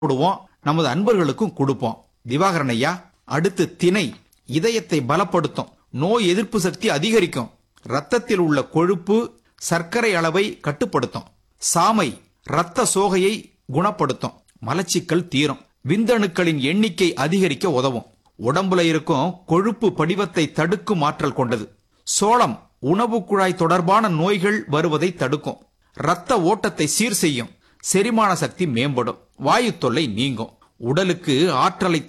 போடுவோம் நமது அன்பர்களுக்கும் கொடுப்போம் திவாகரன் ஐயா அடுத்து திணை இதயத்தை பலப்படுத்தும் நோய் எதிர்ப்பு சக்தி அதிகரிக்கும் ரத்தத்தில் உள்ள கொழுப்பு சர்க்கரை அளவை கட்டுப்படுத்தும் சாமை இரத்த சோகையை குணப்படுத்தும் மலச்சிக்கல் தீரும் விந்தணுக்களின் எண்ணிக்கை அதிகரிக்க உதவும் உடம்புல இருக்கும் கொழுப்பு படிவத்தை தடுக்கும் ஆற்றல் கொண்டது சோளம் உணவு குழாய் தொடர்பான நோய்கள் வருவதை தடுக்கும் இரத்த ஓட்டத்தை சீர் செய்யும் செரிமான சக்தி மேம்படும் வாயு தொல்லை நீங்கும் உடலுக்கு ஆற்றலை